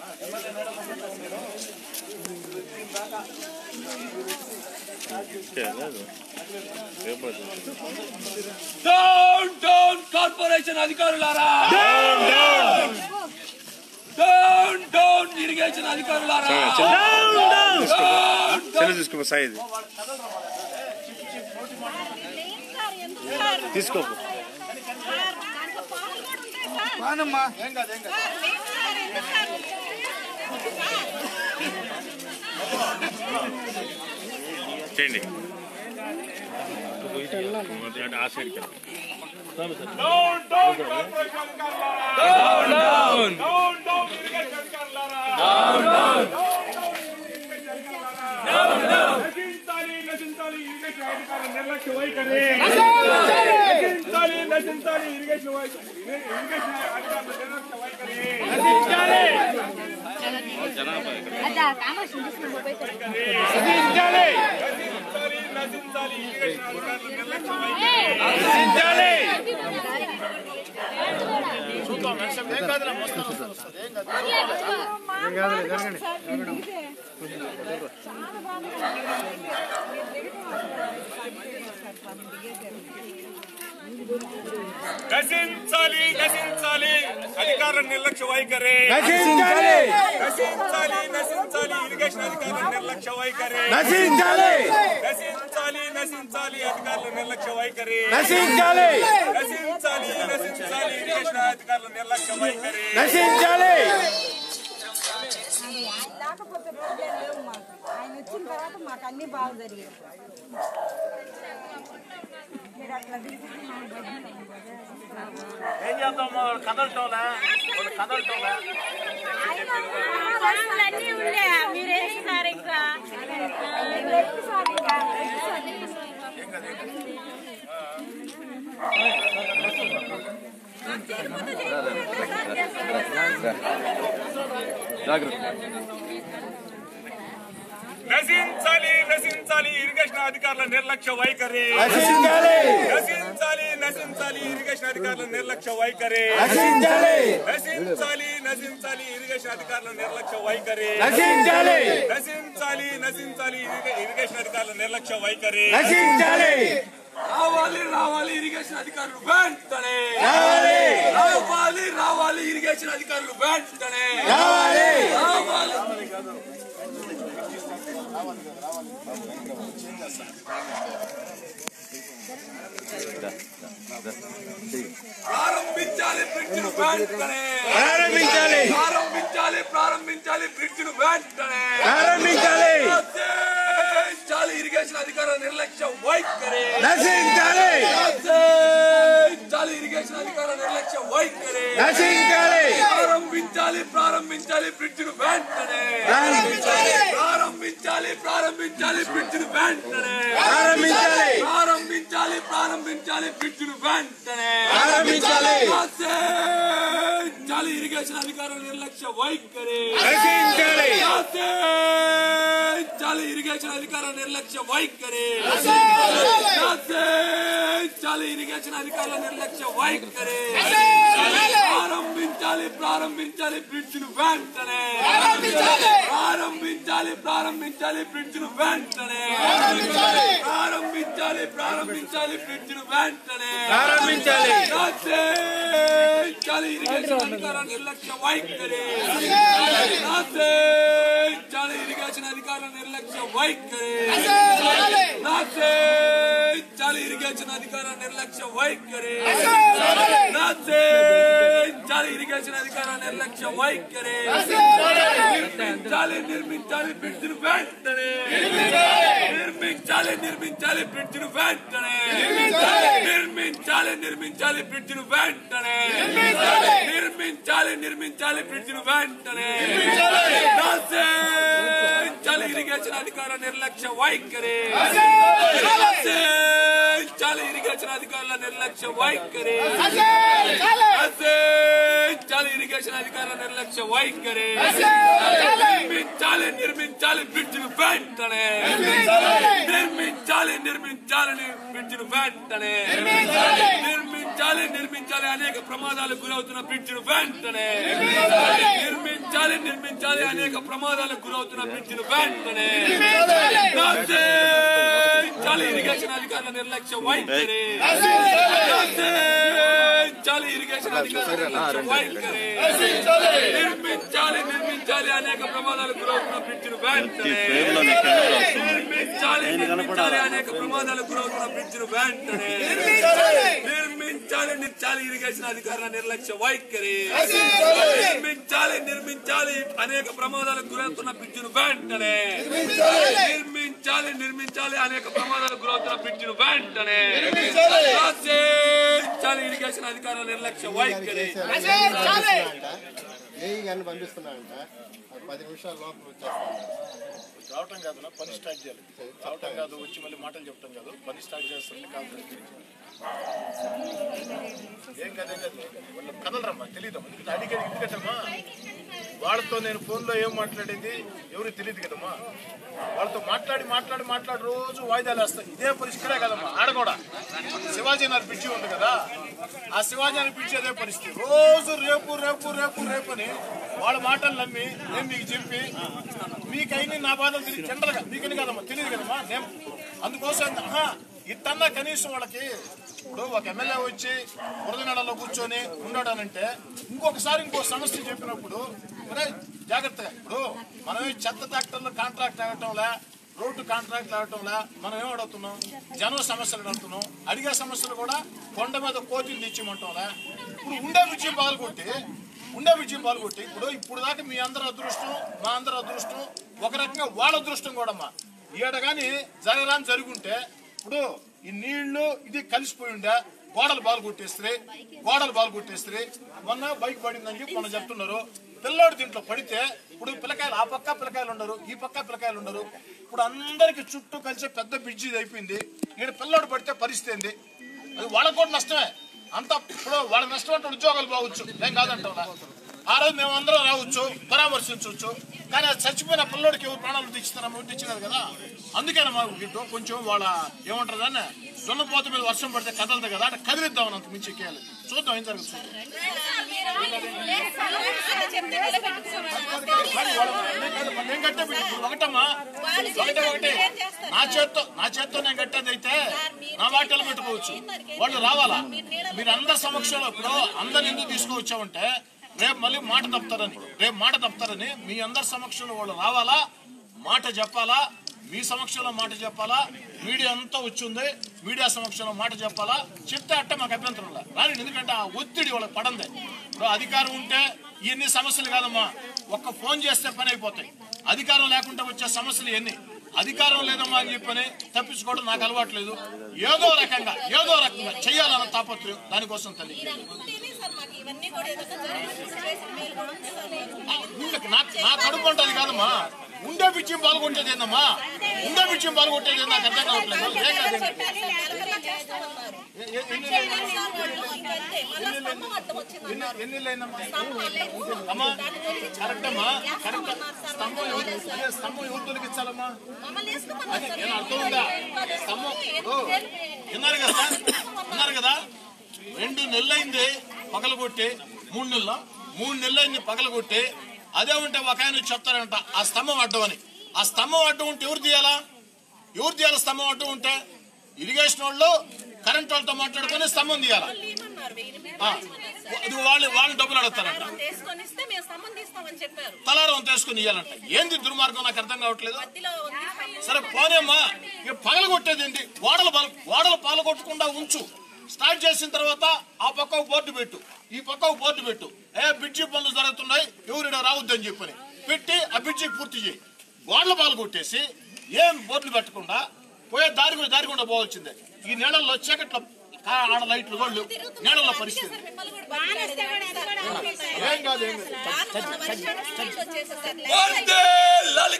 Down down corporation అధికారులారా down down irrigation అధికారులారా down చెల్లి తీసుకో సాయి ఇది తీసుకో బానమ్మా చేయండి ఆ సైడ్కి డౌన్ డౌన్ కార్పొరేషన్ అధికారులారా డౌన్ డౌన్ డౌన్ ఇరిగేషన్ అధికారులారా డౌన్ డౌన్ నశించాలి నశించాలి ఇరిగేషన్ అధికారుల నిర్లక్ష్య వైఖరి నశించాలి నశించాలి ఇరిగేషన్ వైఖరి ఇరిగేషన్ అధికారుల నిర్లక్ష్య వైఖరి నశించాలి అదా కామర్స్ తీసుకుని పోయి నశించాలి నశించాలి నశించాలి ఇరిగేషన్ అధికారుల నిర్లక్ష్య వైఖరి నశించాలి నశించాలి నశించాలి అధికారుల నిర్లక్ష్య వైఖరి నశించాలి నశించాలి నశించాలి ఇరిగేషన్ అధికారుల నిర్లక్ష్య వైఖరి నశించాలి నశించాలి నశించాలి అధికారుల నిర్లక్ష్య వైఖరి నశించాలి నశించాలి నశించాలి ఇరిగేషన్ అధికారుల నిర్లక్ష్య వైఖరి నశించాలి లేకపోతే రోజే లేవు మాకు ఆయన వచ్చిన తర్వాత మాకు అన్ని బాగా జరిగాయి మీరు అట్లా తీసుకుని మాకు బతుకుతాం కదా. ఏం చేద్దాం కదలటోలా కదలటోలా అన్నీ ఉండే మీరేస్తారు ఇంకా ఎక్కువ ఇంకా నశించాలి నశించాలి ఇరిగేషన్ అధికారుల నిర్లక్ష్య వైఖరి నశించాలి నశించాలి నశించాలి ఇరిగేషన్ అధికారుల నిర్లక్ష్య వైఖరి నశించాలి నశించాలి నశించాలి ఇరిగేషన్ అధికారుల నిర్లక్ష్య వైఖరి నశించాలి నశించాలి నశించాలి ఇరిగే- ఇరిగేషన్ అధికారుల నిర్లక్ష్య వైఖరి నశించాలి రావాలి రావాలి ఇరిగేషన్ అధికారులు వెంటనే రావాలి రావాలి రావాలి ఇరిగేషన్ అధికారులు వెంటనే రావాలి రావాలి ప్రారంభించాలి బ్రిడ్జ్ను వెంటనే ప్రారంభించాలి ప్రారంభించాలి ప్రారంభించాలి బ్రిడ్జ్ను వెంటనే ప్రారంభించాలి చాలి ఇరిగేషన్ అధికారుల నిర్లక్ష్య వైఖరి నశించాలి చాలి ఇరిగేషన్ అధికారుల నిర్లక్ష్య వైఖరి నశించాలి ప్రారంభించాలి ప్రారంభించాలి బ్రిడ్జ్ను వెంటనే ప్రారంభించాలి ప్రారంభించాలి ప్రారంభించాలి బ్రిడ్జ్ను వెంటనే ప్రారంభించాలి ప్రారంభించాలి ప్రారంభించాలి బ్రిడ్జ్ను వెంటనే ప్రారంభించాలి చాలి ఇరిగేషన్ అధికారుల నిర్లక్ష్య వైఖరి నశించాలి చాలి ఇరిగేషన్ అధికారుల నిర్లక్ష్య వైఖరి చాలి ఇరిగేషన్ అధికారుల నిర్లక్ష్య వైఖరి ప్రారంభించాలి ప్రారంభించాలి బ్రిడ్జ్ ను వెంటనే ప్రారంభించాలి ప్రారంభించాలి బ్రిడ్జ్ ను వెంటనే ప్రారంభించాలి ప్రారంభించాలి బ్రిడ్జ్ ను వెంటనే ప్రారంభించాలి. చాలి ఇరిగేషన్ అధికారుల నిర్లక్ష్య వైఖరి చాలి ఇరిగేషన్ అధికారుల నిర్లక్ష్య వైఖరి చాలి ఇరిగేషన్ అధికారుల నిర్లక్ష్య వైఖరి చాలి ఇరిగేషన్ అధికారుల నిర్లక్ష్య వైఖరి నిర్మించాలి నిర్మించాలి బ్రిడ్జ్ ను వెంటనే నిర్మించాలి నిర్మించాలి బ్రిడ్జ్ ను వెంటనే నిర్మించాలి నిర్మించాలి బ్రిడ్జ్ ను వెంటనే నిర్మించాలి నిర్మించాలి బ్రిడ్జ్ ను వెంటనే చాలి ఇరిగేషన్ అధికార నిర్లక్ష్య వైఖరి చాలి ఇరిగేషన్ అధికారుల నిర్లక్ష్య వైఖరి చాలి ఇరిగేషన్ అధికారుల నిర్లక్ష్య వైఖరి నిర్మించాలి నిర్మించాలి బ్రిడ్జ్ ను వెంటనే నిర్మించాలి నిర్మించాలని బ్రిడ్జ్ ను వెంటనే నిర్మించాలి నిర్మించాలి అనేక ప్రమాదాలకు గురవుతున్న బ్రిడ్జ్ ను వెంటనే నిర్మించాలి నిర్మించాలి నిర్మించాలి అనేక ప్రమాదాలకు గురవుతున్న బ్రిడ్జిలు వెంటనే చాలి ఇరిగేషన్ అధికారుల నిర్లక్ష్యం వైఖరి చాలి ఇరిగేషన్ అధికారుల నిర్లక్ష్యం వైఖరి నిర్మించాలి నిర్మించాలి అనేక ప్రమాదాలకు గురవుతున్న బ్రిడ్జిలు వెంటనే పేరులోనే కెమెరా వస్తుంది నిర్మించాలి నిర్మించాలి అనేక ప్రమాదాలకు గురవుతున్న బ్రిడ్జిలు వెంటనే నిర్మించాలి నిర్మించాలి ఇరిగేషన్ అధికారుల నిర్లక్ష్య వైఖరి నిర్మించాలి నిర్మించాలి అనేక ప్రమాదాలకు గురవుతున్న బ్రిడ్జిను వెంటనే నిర్మించాలి నిర్మించాలి అనేక ప్రమాదాలకు గురవుతున్న బ్రిడ్జిను వెంటనే రాసేయించాలి ఇరిగేషన్ అధికారుల నిర్లక్ష్య వైఖరి ఏ కానీ పంపిస్తున్నాడంట ఒక పది నిమిషాల లోపల వచ్చేస్తాను రావటం కాదు నా పని స్టార్ట్ చేయాలి రావటం కాదు వచ్చి మళ్ళీ మాటలు చెప్పటం కాదు పని స్టార్ట్ చేస్తుంది కాదు ఏం కాదు ఏం కాదు వాళ్ళు కదలరమ్మా తెలియదమ్మా ఎందుకంటే అడిగేది ఎందుకంటమ్మా వాళ్ళతో నేను ఫోన్లో ఏం మాట్లాడేది ఎవరికి తెలియదు కదమ్మా వాళ్ళతో మాట్లాడి మాట్లాడి మాట్లాడి రోజు వాయిదాలు వేస్తాయి ఇదే పరిస్థితిరే కదమ్మా ఆడ కూడా శివాజీ నగర్ బ్రిడ్జి ఉంది కదా ఆ శివాజీ నగర్ బ్రిడ్జి అదే పరిస్థితి రోజు రేపు రేపు రేపు రేపు అని వాళ్ళ మాటలు నమ్మి నేను మీకు చెప్పి మీకైనా నా బాధలు తెలియదు జనరల్గా మీకని కదమ్మా తెలియదు కదమ్మా నేను అందుకోసం ఆహా, ఇట్టన్నా కనీసం వాళ్ళకి ఇప్పుడు ఒక ఎమ్మెల్యే వచ్చి బురద నెలలో కూర్చొని ఉన్నాడనంటే ఇంకొకసారి ఇంకో సమస్య చెప్పినప్పుడు ఒరే జాగ్రత్తగా ఇప్పుడు మనం ఈ చెత్త ట్రాక్టర్లు కాంట్రాక్ట్ ఆగటంలా రోడ్డు కాంట్రాక్ట్ ఆగటంలా మనం ఏం అడుగుతున్నాం జనం సమస్యలు అడుగుతున్నాం అడిగే సమస్యలు కూడా కొండ మీద కోతిని తెచ్చిమంటాంలా ఇప్పుడు ఉండే విజయం పాల్గొట్టి ఉండే విజయం పాల్గొట్టి ఇప్పుడు ఇప్పుడు దాకా మీ అందరి అదృష్టం మా అందరి అదృష్టం ఒక రకంగా వాళ్ళ అదృష్టం కూడా అమ్మా ఈడ కానీ జరగరాని జరుగుంటే ఇప్పుడు ఈ నీళ్లు ఇది కలిసిపోయి ఉండే గోడలు బాలు కొట్టేస్తే గోడలు బాలు కొట్టేస్తే మొన్న బైక్ పడిందని చెప్పి మనం చెప్తున్నారు పిల్లోడు దీంట్లో పడితే ఇప్పుడు పిల్లకాయలు ఆ పక్క పిల్లకాయలు ఉండరు ఈ పక్క పిల్లకాయలు ఉండరు ఇప్పుడు అందరికి చుట్టూ కలిసి పెద్ద బ్రిడ్జి ఇది అయిపోయింది ఈడ పిల్లోడు పడితే పరిస్థితి ఏంది అది వాళ్ళకు కూడా నష్టమే అంత ఇప్పుడు వాళ్ళకి నష్టం అంటే ఉద్యోగాలు బాగొచ్చు నేను కాదంటా ఆ రోజు మేము అందరం రావచ్చు పరామర్శించవచ్చు కానీ అది చచ్చిపోయిన పిల్లోడికి ఎవరు ప్రాణాలు తెచ్చిస్తారా తెచ్చినారు కదా అందుకని మాకు గిట్టు కొంచెం వాళ్ళ ఏమంటారు దాన్ని దున్నపోత మీద వర్షం పడితే కదలదు కదా అంటే కదిలిద్దాం అంత మించి ఎక్కేయాలి చూద్దాం ఏం జరుగుతుంది మరి వాళ్ళ- నేను కాదు, మరి నేను కట్టే బిడ్డ. ఇప్పుడు ఒకటమ్మా ఒకటే ఒకటే నా చేత్తో నా చేత్తో నేను కట్టేది అయితే నా వాటిలో పెట్టుకోవచ్చు వాళ్ళు రావాలా మీరు అందరి సమక్షంలో ఇప్పుడు అందరు ఎందుకు తీసుకువచ్చామంటే రేపు మళ్ళీ మాట తప్పుతారని రేపు మాట తప్పుతారని మీ అందరి సమక్షంలో వాళ్ళు రావాలా మాట చెప్పాలా మీ సమక్షంలో మాట చెప్పాలా మీడియా అంతా వచ్చింది మీడియా సమక్షంలో మాట చెప్పాలా చెప్తే అట్ట మాకు అభ్యంతరం లేదు రాని ఎందుకంటే ఆ ఒత్తిడి వాళ్ళకి పడంది ఇప్పుడు అధికారం ఉంటే ఇన్ని సమస్యలు కాదమ్మా ఒక్క ఫోన్ చేస్తే పని అయిపోతాయి అధికారం లేకుండా వచ్చే సమస్యలు ఎన్ని అధికారం లేదమ్మా అని చెప్పని తప్పించుకోవడం నాకు అలవాటు లేదు ఏదో రకంగా ఏదో రకంగా చేయాలన్న తాపత్రయం దానికోసం తల్లి ఉండే- నా నా కడుపు ఉంటుంది కాదమ్మా ఉండే బిచ్చం పాల్గొంటేది ఏందమ్మా ఉండే బిచ్చం పాల్గొంటేది నాకు అర్థం కావట్లేదు ఏ కాదు ఏ కాదు. ఏ- ఏ- ఎన్ని ఎన్ని ఎన్ని ఇళ్ళైందమ్మా? అమ్మా కరెక్ట్ అమ్మా కరెక్ట్ స్తంభం ఎవరు ఏ స్తంభం ఎవరు తొలగించాలమ్మా అది నేను అర్థం ఉందా స్తంభం ఓ, విన్నారు కదా విన్నారు కదా రెండు నెలలైంది పగలగొట్టి మూడు నెలల మూడు నెలలైంది పగలగొట్టి అదే ఉంటే ఒక ఆయన వచ్చి చెప్తారంట ఆ స్తంభం అడ్డం అని ఆ స్తంభం అడ్డం ఉంటే ఎవరు తీయాలా ఎవరు తీయాలి స్తంభం అడ్డం ఉంటే ఇరిగేషన్ వాళ్ళు కరెంట్ వాళ్ళతో మాట్లాడుకొని స్తంభం తీయాలా ఆ, అది వాళ్ళు వాళ్ళు డబ్బులు అడుగుతారంట తీసుకొనిస్తే మేము సంబంధిస్తామని చెప్పారు తలారం తీసుకుని ఇవ్వాలంట ఏంది దుర్మార్గం నాకు అర్థం కావట్లేదు మధ్యలో ఉంది. సరే పోనేమ్మా ఇక పగల కొట్టేది ఏంటి ఓడలు పగల ఓడలు పాలు కొట్టకుండా ఉంచు స్టార్ట్ చేసిన తర్వాత ఆ పక్క ఒక బోర్డు పెట్టు ఈ పక్క ఒక బోర్డు పెట్టు ఏ బ్రిడ్జి పనులు జరుగుతున్నాయి ఎవరు ఈడ రావద్దని చెప్పని పెట్టి ఆ బ్రిడ్జి పూర్తి చేయి గోడల పాలు కొట్టేసి ఏం బోర్డులు పెట్టకుండా పోయే దారి కూడా దారి కూడా పోవాల్సిందే ఈ నీళ్ళల్లో చీకట్లో కా- ఆడ లైట్లు గోళ్ళు నీళ్ళలో పరిస్థితి మిమ్మల్ని కూడా బతికాడు. ఏం కాదు ఏం కాదు రాత్రి వర్షానికి స్ట్రీట్ వచ్చేసేసారు. వందే లాలి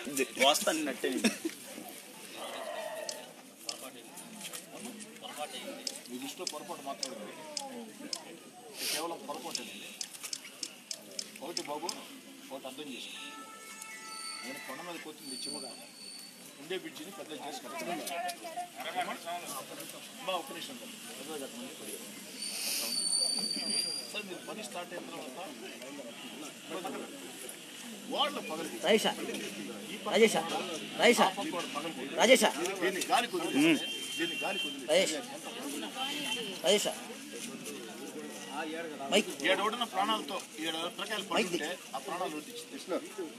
మీ దృష్టిలో పొరపాటు మాత్రమే ఉంది. ఇది కేవలం పొరపాటు అండి ఒకటి బాబు ఒకటి అర్థం చేసుకో నేను కొండ మీద కూర్చుంది చిమ్మగా ఉండే బ్రిడ్జిని పెద్ద చేసి కట్టడం బా ఒక్క నిమిషం బాబు. పెద్దగా కట్టమని కొద్దిగా. సార్ మీరు పని స్టార్ట్ అయిన తర్వాత వాళ్ళ పగలు రాజేష రాజేష రాజేష రాజేష దీన్ని గాలి కుదిరి దీన్ని గాలి కుదిరి రాజేష్ రాజేష మైక్ ఏడోడిన ప్రాణాలతో ఏడు ప్రకాయలు పడుతుంటే ఆ ప్రాణాలు వడ్డించింది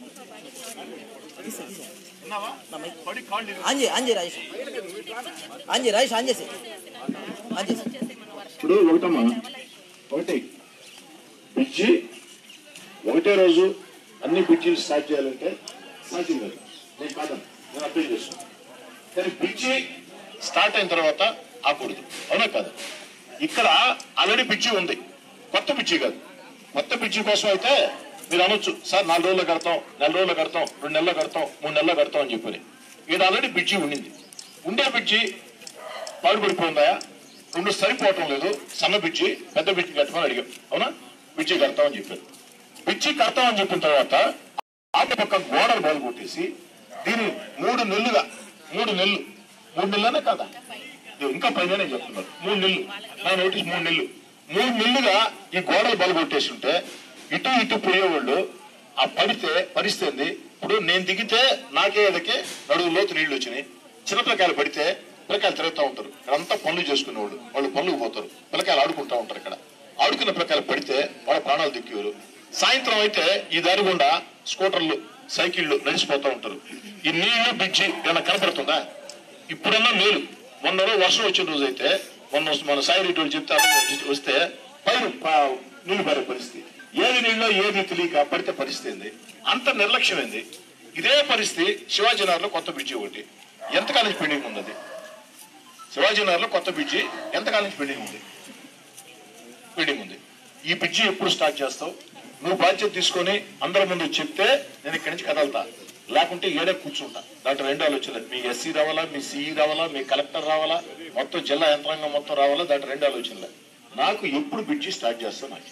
ఉన్నావా పడి కాళ్ళు ఇరుగు. ఆంజే ఆంజే రాజేష్ ఆంజే రాజేష్ ఆంజేసి ఆంజేసి ఇప్పుడు ఒకటమ్మా ఒకటి బ్రిడ్జి ఒకటే రోజు అన్ని బ్రిడ్జిలు స్టార్ట్ చేయాలంటే సాధ్యం కాదు నేను కాదను నేను అప్పీల్ చేస్తున్నాను కానీ బ్రిడ్జి స్టార్ట్ అయిన తర్వాత ఆకూడదు అవునా కాదు ఇక్కడ ఆల్రెడీ బ్రిడ్జి ఉంది కొత్త బ్రిడ్జి కాదు కొత్త బ్రిడ్జి కోసం అయితే మీరు అనొచ్చు సార్ నాలుగు రోజులు కడతాం నెల రోజులు కడతాం రెండు నెలలు కడతాం మూడు నెలలు కడతాం అని చెప్పని ఇక్కడ ఆల్రెడీ బ్రిడ్జి ఉండింది ఉండే బ్రిడ్జి పాడుపడిపోయిందా రెండు సరిపోవటం లేదు సన్న బిడ్జి పెద్ద బిడ్జి కట్టమని అడిగాం అవునా బిడ్జి కడతామని చెప్పారు బిడ్జి కడతామని చెప్పిన తర్వాత ఆట పక్క గోడలు బాలు కొట్టేసి దీన్ని మూడు నెలలుగా మూడు నెలలు మూడు నెలలనే కదా ఇది ఇంకా పైన చెప్తున్నారు మూడు నెలలు నా నోటీస్ మూడు నెలలు మూడు నెలలుగా ఈ గోడలు బలు కొట్టేసి ఉంటే ఇటు ఇటు పోయేవాళ్ళు ఆ పడితే పరిస్థితి ఇప్పుడు నేను దిగితే నాకే ఎదకి నడుగు లోతు నీళ్లు వచ్చినాయి చిన్నపిల్లకాయలు పడితే పిల్లకాయలు తిరుగుతూ ఉంటారు ఇక్కడంతా పనులు చేసుకునేవాళ్ళు వాళ్ళు పనులకు పోతారు పిల్లకాయలు ఆడుకుంటూ ఉంటారు ఇక్కడ ఆడుకున్న పిల్లకాయలు పడితే వాళ్ళ ప్రాణాలు దిక్కేవారు సాయంత్రం అయితే ఈ దారి గుండా స్కూటర్లు సైకిళ్ళు నడిచిపోతూ ఉంటారు ఈ నీళ్లు బ్రిడ్జి ఏమైనా కనపడుతుందా ఇప్పుడన్నా మేలు మొన్న రోజు వర్షం వచ్చిన రోజు అయితే మొన్న మన సాయి రెడ్డి వాళ్ళు చెప్తే అలా వస్తే పైన ప- నీళ్లు పారే పరిస్థితి ఏది నీళ్ళో ఏది తెలియక పడితే పరిస్థితి ఏంది అంత నిర్లక్ష్యమైంది ఇదే పరిస్థితి శివాజీనగర్లో కొత్త బ్రిడ్జి ఒకటి ఎంతకాలం నుంచి పెండింగ్ ఉంది అది శివాజీనగర్లో కొత్త బ్రిడ్జి ఎంతకాలం నుంచి పెండింగ్ ఉంది పెండింగ్ ఉంది ఈ బ్రిడ్జి ఎప్పుడు స్టార్ట్ చేస్తావు నువ్వు బాధ్యత తీసుకొని అందరి ముందు చెప్తే నేను ఇక్కడి నుంచి కదలతా లేకుంటే ఏడే కూర్చుంటా దాంట్లో రెండు ఆలోచనలు మీ ఎస్సీ రావాలా మీ సిఈ రావాలా మీ కలెక్టర్ రావాలా మొత్తం జిల్లా యంత్రాంగం మొత్తం రావాలా దాంట్లో రెండు ఆలోచనలు నాకు ఎప్పుడు బ్రిడ్జి స్టార్ట్ చేస్తా నాకు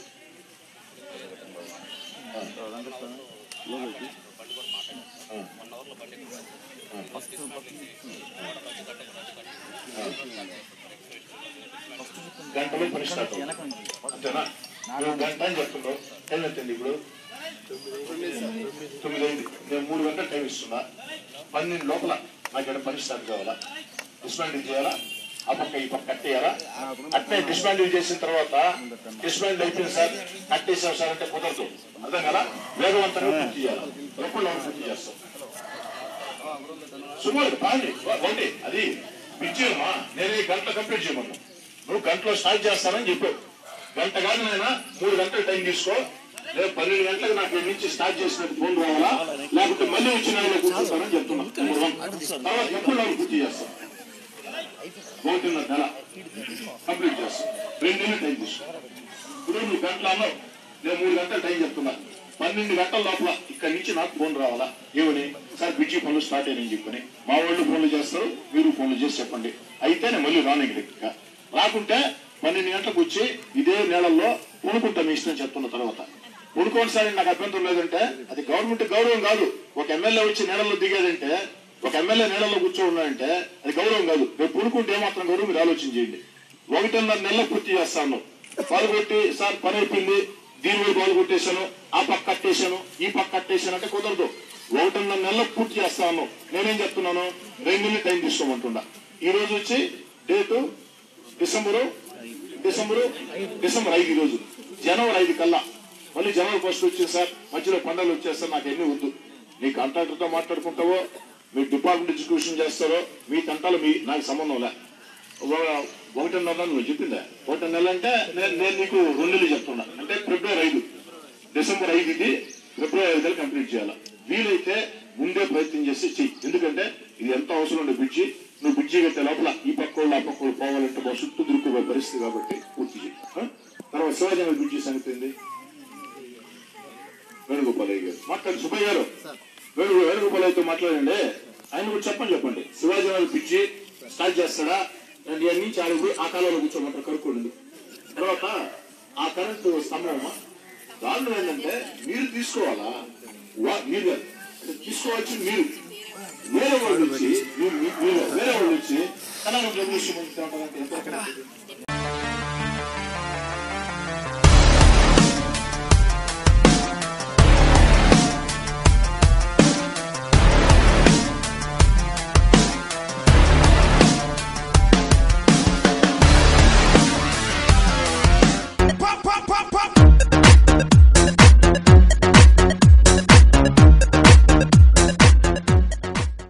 గంటలో పని స్టార్ట్ అవుతుంది. అంతేనా నువ్వు గంట అని చెప్తున్నావు టైం ఎంతండి ఇప్పుడు తొమ్మిది అయింది నేను మూడు గంటల టైం ఇస్తున్నా పన్నెండు లోపల నాకు ఇక్కడ పని స్టార్ట్ కావాలా డిస్మాండిల్ చేయాలా ఆ పక్క ఈ పక్క కట్టేయాలా అట్నే డిస్మాండిల్ చేసిన తర్వాత డిస్మాండిల్ అయిపోయింది సార్ కట్టేసాం సార్ అంటే కుదరదు అర్థం కదా వేగవంతంగా పూర్తి చేయాలి ఎప్పుడు పూర్తి చేస్తాం సుమారు బాగుంది బాగుంది అది పిచ్చేయమ్మా నేను ఈ గంట కంప్లీట్ చేయమన్నా నువ్వు గంటలో స్టార్ట్ చేస్తానని చెప్పావు గంట కాదు నాయన మూడు గంటలు టైం తీసుకో లేదు పన్నెండు గంటలకు నాకు ఇక్కడి నుంచి స్టార్ట్ చేసినట్టు ఫోన్ రావాలా లేకపోతే మళ్ళీ వచ్చిన నెలలో కూర్చుంటానని చెప్తున్నా నెంబర్ వన్. తర్వాత ఎప్పుడు నాకు పూర్తి చేస్తాం ఒకటిన్నర నెల కంప్లీట్ చేస్తాం రెండు నెలలు టైం తీసుకో ఇప్పుడు నువ్వు గంటలు అన్నావు నేను మూడు గంటలు టైం చెప్తున్నా పన్నెండు గంటల లోపల ఇక్కడి నుంచి నాకు ఫోన్ రావాలా ఏమని సార్ బిజీ పనులు స్టార్ట్ అయ్యాయని చెప్పని మా వాళ్ళు ఫోన్లు చేస్తారు మీరు ఫోన్లు చేసి చెప్పండి అయితే నేను మళ్ళీ రాను ఇక్కడికి రాకుంటే పన్నెండు గంటలకు వచ్చి ఇదే నెలల్లో పూనుకుంటా మీ ఇష్టం చెప్తున్న తర్వాత పూనుకోండి సార్ నాకు అభ్యంతరం లేదంటే అది గవర్నమెంట్ గౌరవం కాదు ఒక ఎమ్మెల్యే వచ్చి నెలల్లో దిగేదంటే ఒక ఎమ్మెల్యే నీళ్ళలో కూర్చోన్నాడంటే అది గౌరవం కాదు రేపు పూనుకుంటే ఏమాత్రం గౌరవం మీరు ఆలోచన చేయండి ఒకటిన్నర నెలలు పూర్తి చేస్తాను పాలు కొట్టి సార్ పని అయిపోయింది దీని మీద పాలు కొట్టేశాను ఆ పక్క కట్టేశాను ఈ పక్క కట్టేశాను అంటే కుదరదు ఒకటిన్నర నెలలు పూర్తి చేస్తాను నేనేం చెప్తున్నాను రెండు నెలలు టైం తీసుకోమంటుండా ఈ రోజు వచ్చి డేటు డిసెంబరు డిసెంబరు డిసెంబర్ ఐదు ఈ రోజు జనవరి ఐదు కల్లా మళ్ళీ జనవరి ఫస్ట్ వచ్చింది సార్ మధ్యలో పండుగలు వచ్చేస్తారు నాకు ఎన్ని వద్దు నీ కాంట్రాక్టర్తో మాట్లాడుకుంటావో మీ డిపార్ట్మెంట్ ఎగ్జిక్యూషన్ చేస్తారో మీ తంటాలు మీ నాకు సంబంధం లే ఒక- ఒకటిన్నర నెల నువ్వు చెప్పిందా ఒకటి నెల అంటే నేను నేను నీకు రెండు నెలలు చెప్తున్నా అంటే ఫిబ్రవరి ఐదు డిసెంబర్ ఐదు ఇది ఫిబ్రవరి ఐదు కంప్లీట్ చేయాలి వీలైతే ముందే ప్రయత్నం చేసి చెయ్యి ఎందుకంటే ఇది ఎంత అవసరం ఉండే బ్రిడ్జి నువ్వు బ్రిడ్జి కట్టే లోపల ఈ పక్క వాళ్ళు ఆ పక్క వాళ్ళు పోవాలంటే మా చుట్టూ దొరుకుపోయే పరిస్థితి కాబట్టి పూర్తి చేయి ఆ? తర్వాత శివాజీ బ్రిడ్జి సంగతి ఏంది వేణుగోపాలయ్య గారు మాట్లాడు సుబ్బయ్య గారు వేణు వేణుగోపాలయ్యతో మాట్లాడండి ఆయన కూడా చెప్పండి చెప్పండి శివాజీ వారి పిచ్చి స్టార్ట్ చేస్తాడా అండ్ ఇక్కడి నుంచి ఆడిపోయి ఆ కాలంలో కూర్చోమంటారు కరుక్కోండి తర్వాత ఆ కరెంటు స్తంభమా దాంట్లో ఏంటంటే మీరు తీసుకోవాలా వా- మీరు కాదు. అంటే తీసుకోవాల్సి మీరు వేరే వాళ్ళు వచ్చి మీరు- మీరు- వేరే వాళ్ళు వచ్చి కళాను రెవల్యూషన్ ఎంత